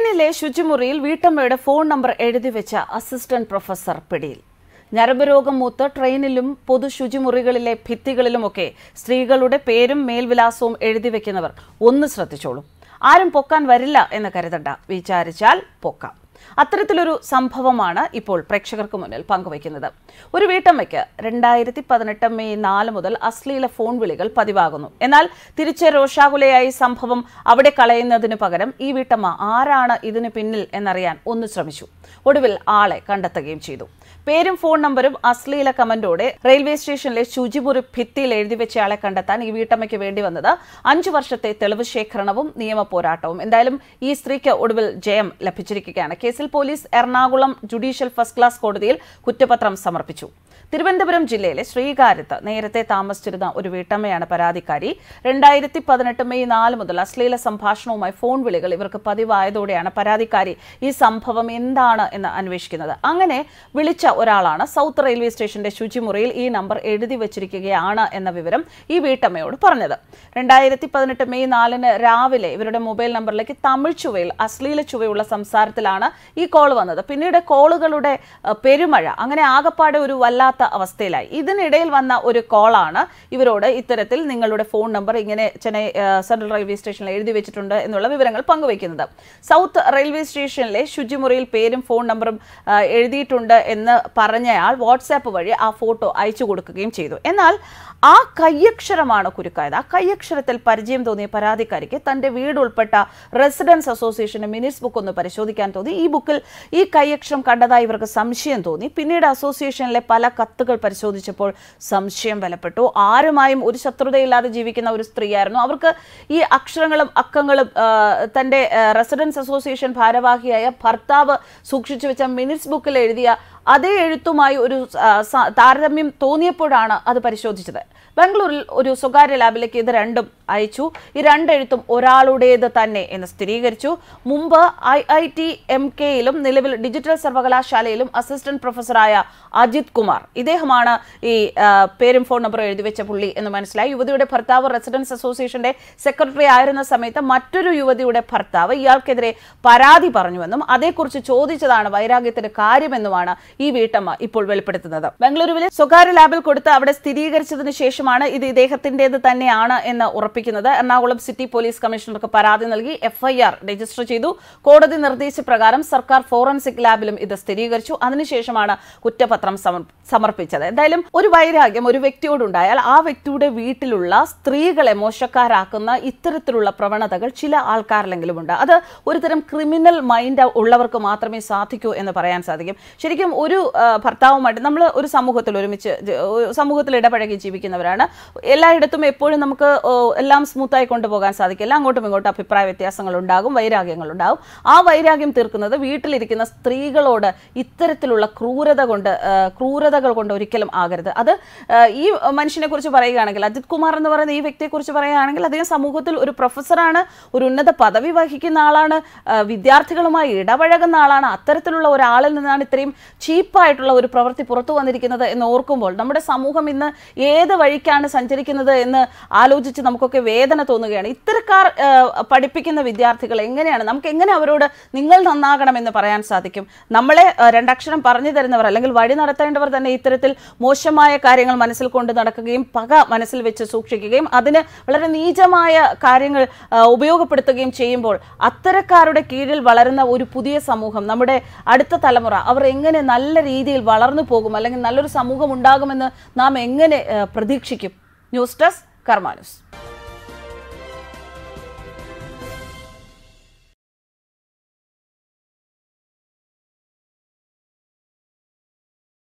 ട്രെയിനിലെ ശുചിമുറിയിൽ വീട്ടമ്മയുടെ phone number എഴുതി വെച്ച അസിസ്റ്റന്റ് പ്രൊഫസർ പിടിയിൽ ഞരമ്പ് രോഗം മൂത്ത് ട്രെയിനിലും പൊതു ശുചിമുറികളിലെ ഭിത്തികളിലുമൊക്കെ സ്ത്രീകളുടെ പേരും മേൽവിലാസവും എഴുതി വെക്കുന്നവർ ഒന്ന് ശ്രദ്ധിച്ചോളൂ ആരും പൊക്കാൻ വരില്ല എന്ന് കരുതണ്ട വിചാരിച്ചാൽ പൊക്കാം അത്തരത്തിലൊരു സംഭവമാണ് ഇപ്പോൾ പ്രേക്ഷകർക്ക് മുന്നിൽ പങ്കുവയ്ക്കുന്നത് ഒരു വീട്ടമ്മയ്ക്ക് രണ്ടായിരത്തി പതിനെട്ട് മെയ് നാല് മുതൽ അശ്ലീല ഫോൺ വിളികൾ പതിവാകുന്നു എന്നാൽ തിരിച്ച് രോഷാകുലയായി സംഭവം അവിടെ കളയുന്നതിനു പകരം ഈ വീട്ടമ്മ ആരാണ് ഇതിന് പിന്നിൽ എന്നറിയാൻ ഒന്ന് ശ്രമിച്ചു ഒടുവിൽ ആളെ കണ്ടെത്തുകയും ചെയ്തു പേരും ഫോൺ നമ്പറും അശ്ലീല കമന്റോടെ റെയിൽവേ സ്റ്റേഷനിലെ ശുചിമുറി ഭിത്തിയിൽ എഴുതി വെച്ചയാളെ കണ്ടെത്താൻ ഈ വീട്ടമ്മയ്ക്ക് വേണ്ടി വന്നത് അഞ്ചു വർഷത്തെ തെളിവ് ശേഖരണവും നിയമ പോരാട്ടവും എന്തായാലും ഈ സ്ത്രീക്ക് ഒടുവിൽ ജയം ലഭിച്ചിരിക്കുകയാണ് കേസിൽ police Ernakulam judicial first class കോടതിയിൽ കുറ്റപത്രം സമർപ്പിച്ചു തിരുവനന്തപുരം ജില്ലയിലെ ശ്രീകാര്യത്ത് നേരത്തെ താമസിച്ചിരുന്ന ഒരു വീട്ടമ്മയാണ് പരാതിക്കാരി രണ്ടായിരത്തി പതിനെട്ട് മെയ് നാല് മുതൽ അശ്ലീല സംഭാഷണവുമായി ഫോൺ വിളികൾ ഇവർക്ക് പതിവായതോടെയാണ് പരാതിക്കാരി ഈ സംഭവം എന്താണ് എന്ന് അന്വേഷിക്കുന്നത് അങ്ങനെ വിളിച്ച ഒരാളാണ് സൗത്ത് റെയിൽവേ സ്റ്റേഷന്റെ ശുചിമുറിയിൽ ഈ നമ്പർ എഴുതി വച്ചിരിക്കുകയാണ് എന്ന വിവരം ഈ വീട്ടമ്മയോട് പറഞ്ഞത് രണ്ടായിരത്തി പതിനെട്ട് മെയ് നാലിന് രാവിലെ ഇവരുടെ മൊബൈൽ നമ്പറിലേക്ക് തമിഴ് ചുവയിൽ അശ്ലീല ചുവയുള്ള സംസാരത്തിലാണ് ഈ കോൾ വന്നത് പിന്നീട് കോളുകളുടെ അഹ്, പെരുമഴ അങ്ങനെ ആകപ്പാടെ ഒരു വല്ലാത്ത അവസ്ഥയിലായി ഇതിനിടയിൽ വന്ന ഒരു കോളാണ് ഇവരോട് ഇത്തരത്തിൽ നിങ്ങളുടെ ഫോൺ നമ്പർ ഇങ്ങനെ ചെന്നൈ അഹ്, സെൻട്രൽ റെയിൽവേ സ്റ്റേഷനിൽ എഴുതി വെച്ചിട്ടുണ്ട് എന്നുള്ള വിവരങ്ങൾ പങ്കുവയ്ക്കുന്നത് സൗത്ത് റെയിൽവേ സ്റ്റേഷനിലെ ശുചിമുറിയിൽ പേരും ഫോൺ നമ്പറും അഹ്, എഴുതിയിട്ടുണ്ട് എന്ന് പറഞ്ഞയാൾ വാട്സാപ്പ് വഴി ആ ഫോട്ടോ അയച്ചു കൊടുക്കുകയും ചെയ്തു എന്നാൽ ആ കയ്യക്ഷരമാണ് കുരുക്കായത് ആ കയ്യക്ഷരത്തിൽ പരിചയം തോന്നിയ പരാതിക്കാരിക്ക് തന്റെ വീട് ഉൾപ്പെട്ട റെസിഡൻസ് അസോസിയേഷന്റെ മിനിറ്റ്സ് ബുക്ക് ഒന്ന് പരിശോധിക്കാൻ തോന്നി ഈ ബുക്കിൽ ഈ കയ്യക്ഷരം കണ്ടതായി ഇവർക്ക് സംശയം തോന്നി പിന്നീട് അസോസിയേഷനിലെ പല കത്തുകൾ പരിശോധിച്ചപ്പോൾ സംശയം ബലപ്പെട്ടു ആരുമായും ഒരു ശത്രുതയില്ലാതെ ജീവിക്കുന്ന ഒരു സ്ത്രീയായിരുന്നു അവർക്ക് ഈ അക്ഷരങ്ങളും അക്കങ്ങളും ആ, തന്റെ റെസിഡൻസ് അസോസിയേഷൻ ഭാരവാഹിയായ ഭർത്താവ് സൂക്ഷിച്ചു വെച്ച മിനിറ്റ്സ് ബുക്കിൽ എഴുതിയ അതേ എഴുത്തുമായി ഒരു ആ, സ- താരതമ്യം തോന്നിയപ്പോഴാണ് അത് പരിശോധിച്ചത് ബാംഗ്ലൂരിൽ ഒരു സ്വകാര്യ ലാബിലേക്ക് ഇത് രണ്ടും അയച്ചു ഈ രണ്ടെഴുത്തും ഒരാളുടേത് തന്നെ എന്ന് സ്ഥിരീകരിച്ചു മുമ്പ് ഐ ഐ ടി എം കെയിലും നിലവിൽ ഡിജിറ്റൽ സർവകലാശാലയിലും അസിസ്റ്റന്റ് പ്രൊഫസറായ അജിത് കുമാർ ഇദ്ദേഹമാണ് ഈ ആ, പേരും ഫോൺ നമ്പറും എഴുതി വെച്ച പുള്ളി എന്ന് മനസ്സിലായി യുവതിയുടെ ഭർത്താവ് റെസിഡൻസ് അസോസിയേഷന്റെ സെക്രട്ടറി ആയിരുന്ന സമയത്ത് മറ്റൊരു യുവതിയുടെ ഭർത്താവ് ഇയാൾക്കെതിരെ പരാതി പറഞ്ഞുവെന്നും അതേക്കുറിച്ച് ചോദിച്ചതാണ് വൈരാഗ്യത്തിന്റെ കാര്യമെന്നുമാണ് ഈ വീട്ടമ്മ ഇപ്പോൾ വെളിപ്പെടുത്തുന്നത് ബംഗളൂരുവിലെ സ്വകാര്യ ലാബിൽ കൊടുത്ത് അവിടെ സ്ഥിരീകരിച്ചതിന് ശേഷമാണ് ഇത് ഇദ്ദേഹത്തിന്റേത് തന്നെയാണ് എന്ന് ഉറപ്പിക്കുന്നത് എറണാകുളം സിറ്റി പോലീസ് കമ്മീഷണർക്ക് പരാതി നൽകി എഫ്ഐആർ രജിസ്റ്റർ ചെയ്തു കോടതി നിർദ്ദേശപ്രകാരം സർക്കാർ ഫോറൻസിക് ലാബിലും ഇത് സ്ഥിരീകരിച്ചു അതിനുശേഷമാണ് കുറ്റപത്രം സമർ- സമർപ്പിച്ചത് എന്തായാലും ഒരു വൈരാഗ്യം ഒരു വ്യക്തിയോടുണ്ടായാൽ ആ വ്യക്തിയുടെ വീട്ടിലുള്ള സ്ത്രീകളെ മോശക്കാരാക്കുന്ന ഇത്തരത്തിലുള്ള പ്രവണതകൾ ചില ആൾക്കാരിലെങ്കിലും ഉണ്ട് അത് ഒരുതരം ക്രിമിനൽ മൈൻഡ് ഉള്ളവർക്ക് മാത്രമേ സാധിക്കൂ എന്ന് പറയാൻ സാധിക്കും ശരിക്കും ഒരു ആ, ഭർത്താവുമായിട്ട് നമ്മൾ ഒരു സമൂഹത്തിൽ ഒരുമിച്ച് ജ- ഒരു സമൂഹത്തിൽ ഇടപഴകി ജീവിക്കുന്നവരാണ് എല്ലായിടത്തും എപ്പോഴും നമുക്ക് ഓ, എല്ലാം സ്മൂത്തായി കൊണ്ടുപോകാൻ സാധിക്കില്ല അങ്ങോട്ടും ഇങ്ങോട്ടും അഭിപ്രായ വ്യത്യാസങ്ങൾ ഉണ്ടാകും വൈരാഗ്യങ്ങൾ ഉണ്ടാകും ആ വൈരാഗ്യം തീർക്കുന്നത് വീട്ടിലിരിക്കുന്ന സ്ത്രീകളോട് ഇത്തരത്തിലുള്ള ക്രൂരത കൊണ്ട് ആ, ക്രൂരതകൾ കൊണ്ട് ഒരിക്കലും ആകരുത് അത് ആ, ഈ മനുഷ്യനെ കുറിച്ച് പറയുകയാണെങ്കിൽ അജിത് കുമാർ എന്ന് പറയുന്ന ഈ വ്യക്തിയെ കുറിച്ച് പറയുകയാണെങ്കിൽ അദ്ദേഹം സമൂഹത്തിൽ ഒരു പ്രൊഫസറാണ് ഒരു ഉന്നത പദവി വഹിക്കുന്ന ആളാണ് ആ, വിദ്യാർത്ഥികളുമായി ഇടപഴകുന്ന ആളാണ് അത്തരത്തിലുള്ള ഒരാളിൽ നിന്നാണ് ഇത്രയും ചീപ്പായിട്ടുള്ള ഒരു പ്രവൃത്തി പുറത്തു വന്നിരിക്കുന്നത് എന്ന് ഓർക്കുമ്പോൾ നമ്മുടെ സമൂഹം ഇന്ന് ഏത് വഴിക്കാണ് സഞ്ചരിക്കുന്നത് എന്ന് ആലോചിച്ച് നമുക്കൊക്കെ വേദന തോന്നുകയാണ് ഇത്തരക്കാർ ആ, പഠിപ്പിക്കുന്ന വിദ്യാർത്ഥികൾ എങ്ങനെയാണ് നമുക്ക് എങ്ങനെ അവരോട് നിങ്ങൾ നന്നാകണമെന്ന് പറയാൻ സാധിക്കും നമ്മളെ ആ, രണ്ടക്ഷരം പറഞ്ഞു തരുന്നവർ അല്ലെങ്കിൽ വഴി നടത്തേണ്ടവർ തന്നെ ഇത്തരത്തിൽ മോശമായ കാര്യങ്ങൾ മനസ്സിൽ കൊണ്ട് നടക്കുകയും പക മനസ്സിൽ വെച്ച് സൂക്ഷിക്കുകയും അതിന് വളരെ നീചമായ കാര്യങ്ങൾ ആ, ഉപയോഗപ്പെടുത്തുകയും ചെയ്യുമ്പോൾ അത്തരക്കാരുടെ കീഴിൽ വളരുന്ന ഒരു പുതിയ സമൂഹം നമ്മുടെ അടുത്ത തലമുറ അവർ എങ്ങനെ നല്ല രീതിയിൽ വളർന്നു പോകും അല്ലെങ്കിൽ നല്ലൊരു സമൂഹം ഉണ്ടാകുമെന്ന് നാം എങ്ങനെ ആ, പ്രതീക്ഷിക്കും ന്യൂസ് ഡെസ്ക് കർമാനുസ്